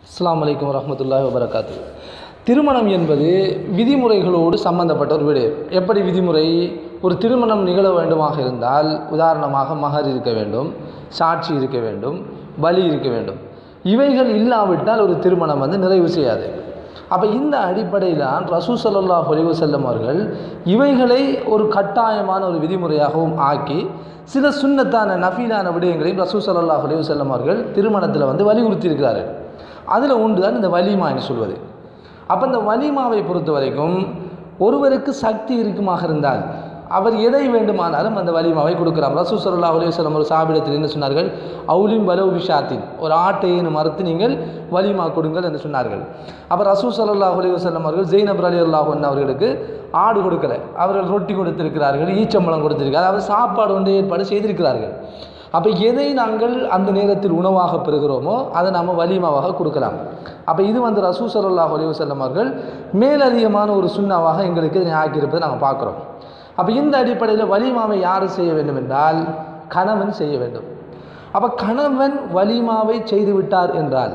அஸ்ஸலாமு அலைக்கும் வரஹ்மத்துல்லாஹி வபரகாத்து திருமணம் என்பது விதிமுறைகளோடு சம்பந்தப்பட்ட ஒரு வீடு எப்படி விதிமுறை ஒரு திருமணம் நிகழ வேண்டுமாக இருந்தால் உதாரணமாக மகர் இருக்க வேண்டும் சாட்சி இருக்க வேண்டும் பலி இருக்க வேண்டும் இவைகள் இல்லாவிட்டால் ஒரு திருமணம் வந்து நிறைவு செய்யாது அப்போ இந்த அடிப்படையில் ரசூ ஸல்லல்லாஹு அலைஹி வஸல்லம் அவர்கள் இவைகளை ஒரு கட்டாயமான ஒரு விதிமுறையாகவும் ஆக்கி சில சுன்னத்தான நஃபீலான விடயங்களையும் ரசூ ஸல்லல்லாஹு அலைஹி வஸல்லம் அவர்கள் திருமணத்தில் வந்து வலியுறுத்தி இருக்கிறார்கள் அதில் ஒன்று தான் இந்த வலிமா என்று சொல்வது அப்போ இந்த வலிமாவை பொறுத்த வரைக்கும் ஒருவருக்கு சக்தி இருக்குமாக இருந்தால் அவர் எதை வேண்டுமானாலும் அந்த வலிமாவை கொடுக்கலாம் ரசூ சல்லா அலுவலம் ஒரு சாபிடத்தில் என்ன சொன்னார்கள் அவுலிம் வலவு விஷாத்தின் ஒரு ஆட்டையின் மறுத்து நீங்கள் வலிமா கொடுங்கள் என்று சொன்னார்கள் அப்போ ரசூ சல்லா அலுவலம் அவர்கள் ஜெயினப் அலி அல்லாஹன் அவர்களுக்கு ஆடு கொடுக்கல அவர்கள் ரொட்டி கொடுத்திருக்கிறார்கள் ஈச்சம்பழம் கொடுத்திருக்கிறார்கள் அதாவது சாப்பாடு ஒன்று ஏற்பாடு செய்திருக்கிறார்கள் அப்போ எதை நாங்கள் அந்த நேரத்தில் உணவாக பெறுகிறோமோ அதை நாம் வலிமாவாக கொடுக்கலாம் அப்போ இது வந்து ரசூ சல்லாஹ் அலிவசல்லம் அவர்கள் மேலதிகமான ஒரு சுண்ணாவாக எங்களுக்கு இதனை ஆக்கியிருப்பதை நாங்கள் பார்க்குறோம் அப்போ இந்த அடிப்படையில் வலிமாவை யார் செய்ய வேண்டும் என்றால் கணவன் செய்ய வேண்டும் அப்போ கணவன் வலிமாவை செய்து விட்டார் என்றால்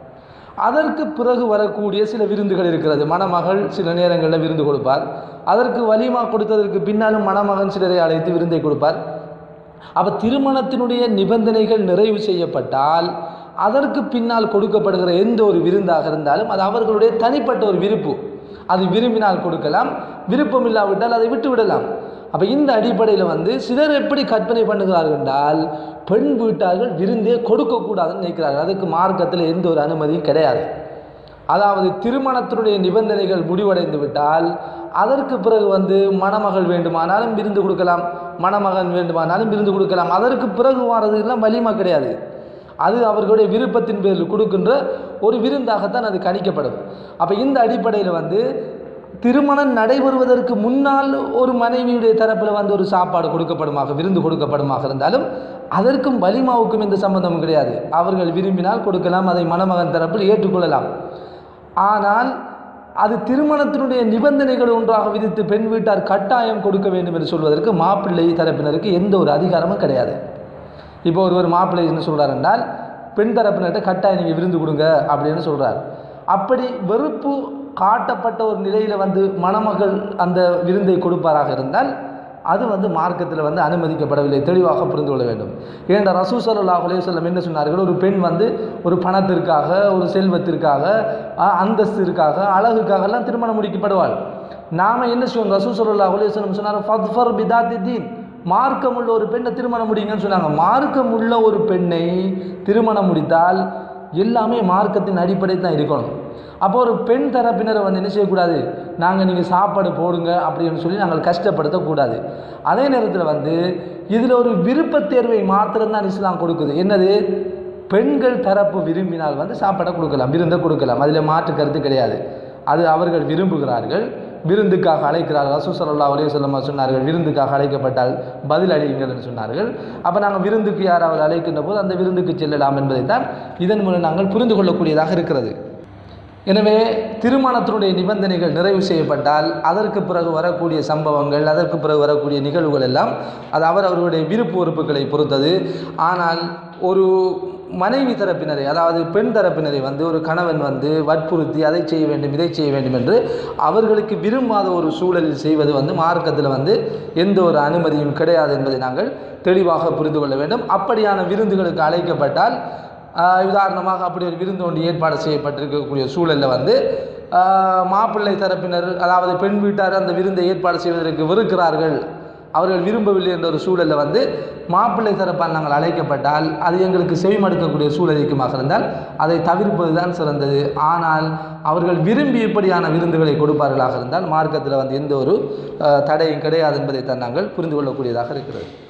அதற்கு பிறகு வரக்கூடிய சில விருந்துகள் இருக்கிறது மணமகள் சில நேரங்களில் விருந்து கொடுப்பார் அதற்கு வலிமா கொடுத்ததற்கு பின்னாலும் மணமகன் சிலரை அழைத்து விருந்தை கொடுப்பார் அப்போ திருமணத்தினுடைய நிபந்தனைகள் நிறைவு செய்யப்பட்டால் அதற்கு பின்னால் கொடுக்கப்படுகிற எந்த ஒரு விருந்தாக இருந்தாலும் அது அவர்களுடைய தனிப்பட்ட ஒரு விருப்பு அது விரும்பினால் கொடுக்கலாம் விருப்பம் இல்லாவிட்டால் அதை விட்டு விடலாம் அப்போ இந்த அடிப்படையில் வந்து சிலர் எப்படி கற்பனை பண்ணுகிறார்கள் என்றால் பெண் வீட்டார்கள் விருந்தே கொடுக்கக்கூடாதுன்னு நினைக்கிறார்கள் அதுக்கு மார்க்கத்தில் எந்த ஒரு அனுமதியும் கிடையாது அதாவது திருமணத்தினுடைய நிபந்தனைகள் முடிவடைந்து விட்டால் அதற்கு பிறகு வந்து மணமகள் வேண்டுமானாலும் விருந்து கொடுக்கலாம் மணமகன் வேண்டுமானாலும் விருந்து கொடுக்கலாம் அதற்கு பிறகு வாரதுக்கெல்லாம் வலிமை கிடையாது அது அவர்களுடைய விருப்பத்தின் பேரில் கொடுக்கின்ற ஒரு விருந்தாகத்தான் அது கணிக்கப்படும் அப்போ இந்த அடிப்படையில் வந்து திருமணம் நடைபெறுவதற்கு முன்னால் ஒரு மனைவியுடைய தரப்பில் வந்து ஒரு சாப்பாடு கொடுக்கப்படுமாக விருந்து கொடுக்கப்படுமாக இருந்தாலும் அதற்கும் வலிமாவுக்கும் எந்த சம்பந்தமும் கிடையாது அவர்கள் விரும்பினால் கொடுக்கலாம் அதை மணமகன் தரப்பில் ஏற்றுக்கொள்ளலாம் ஆனால் அது திருமணத்தினுடைய நிபந்தனைகள் ஒன்றாக விதித்து பெண் வீட்டார் கட்டாயம் கொடுக்க வேண்டும் என்று சொல்வதற்கு மாப்பிள்ளை தரப்பினருக்கு எந்த ஒரு அதிகாரமும் கிடையாது இப்போ ஒருவர் மாப்பிள்ளை என்ன சொல்கிறார் என்றால் பெண் தரப்பினர்கிட்ட கட்டாயம் நீங்கள் விருந்து கொடுங்க அப்படின்னு சொல்கிறார் அப்படி வெறுப்பு காட்டப்பட்ட ஒரு நிலையில் வந்து மணமகள் அந்த விருந்தை கொடுப்பாராக இருந்தால் அது வந்து மார்க்கத்தில் வந்து அனுமதிக்கப்படவில்லை தெளிவாக புரிந்து கொள்ள வேண்டும் ஏன்டா ரசூ சல்லாஹ் அலையுசல்லம் என்ன சொன்னார்கள் ஒரு பெண் வந்து ஒரு பணத்திற்காக ஒரு செல்வத்திற்காக அந்தஸ்திற்காக அழகுக்காகலாம் திருமணம் முடிக்கப்படுவாள் நாம் என்ன செய்வோம் ரசூ சல்லாஹ் அலையுசல்லம் சொன்னார் ஃபத்ஃபர் பிதாத்தி தீன் மார்க்கம் உள்ள ஒரு பெண்ணை திருமணம் முடிங்கன்னு சொன்னாங்க மார்க்கம் உள்ள ஒரு பெண்ணை திருமணம் முடித்தால் எல்லாமே மார்க்கத்தின் அடிப்படை தான் இருக்கணும் அப்போ ஒரு பெண் தரப்பினரை வந்து என்ன செய்யக்கூடாது நாங்கள் நீங்கள் சாப்பாடு போடுங்க அப்படின்னு சொல்லி நாங்கள் கஷ்டப்படுத்தக்கூடாது அதே நேரத்தில் வந்து இதில் ஒரு விருப்பத் தேர்வை மாத்திரம்தான் இஸ்லாம் கொடுக்குது என்னது பெண்கள் தரப்பு விரும்பினால் வந்து சாப்பாடை கொடுக்கலாம் விருந்தை கொடுக்கலாம் அதில் மாற்று கருத்து கிடையாது அது அவர்கள் விரும்புகிறார்கள் விருந்துக்காக அழைக்கிறார்கள் ரசூ சல்லா அலைய சொல்லமா சொன்னார்கள் விருந்துக்காக அழைக்கப்பட்டால் பதில் அழியுங்கள் என்று சொன்னார்கள் அப்போ நாங்கள் விருந்துக்கு யாராவது அழைக்கின்ற போது அந்த விருந்துக்கு செல்லலாம் என்பதைத்தான் இதன் மூலம் நாங்கள் புரிந்து கொள்ளக்கூடியதாக இருக்கிறது எனவே திருமணத்தினுடைய நிபந்தனைகள் நிறைவு செய்யப்பட்டால் அதற்கு பிறகு வரக்கூடிய சம்பவங்கள் அதற்கு பிறகு வரக்கூடிய நிகழ்வுகள் எல்லாம் அது அவர் அவர்களுடைய விருப்பு உறுப்புகளை பொறுத்தது ஆனால் ஒரு மனைவி தரப்பினரை அதாவது பெண் தரப்பினரை வந்து ஒரு கணவன் வந்து வற்புறுத்தி அதை செய்ய வேண்டும் இதை செய்ய வேண்டும் என்று அவர்களுக்கு விரும்பாத ஒரு சூழலில் செய்வது வந்து மார்க்கத்தில் வந்து எந்த ஒரு அனுமதியும் கிடையாது என்பதை நாங்கள் தெளிவாக புரிந்து கொள்ள வேண்டும் அப்படியான விருந்துகளுக்கு அழைக்கப்பட்டால் உதாரணமாக அப்படி ஒரு விருந்து ஒன்று ஏற்பாடு செய்யப்பட்டிருக்கக்கூடிய சூழலில் வந்து மாப்பிள்ளை தரப்பினர் அதாவது பெண் வீட்டார் அந்த விருந்தை ஏற்பாடு செய்வதற்கு வெறுக்கிறார்கள் அவர்கள் விரும்பவில்லை என்ற ஒரு சூழலில் வந்து மாப்பிள்ளை தரப்பால் நாங்கள் அழைக்கப்பட்டால் அது எங்களுக்கு செவிமடுக்கக்கூடிய சூழல் இருக்குமாக இருந்தால் அதை தவிர்ப்பது தான் சிறந்தது ஆனால் அவர்கள் விரும்பி இப்படியான விருந்துகளை கொடுப்பார்களாக இருந்தால் மார்க்கத்தில் வந்து எந்த ஒரு தடையும் கிடையாது என்பதை தான் நாங்கள் புரிந்து கொள்ளக்கூடியதாக இருக்கிறது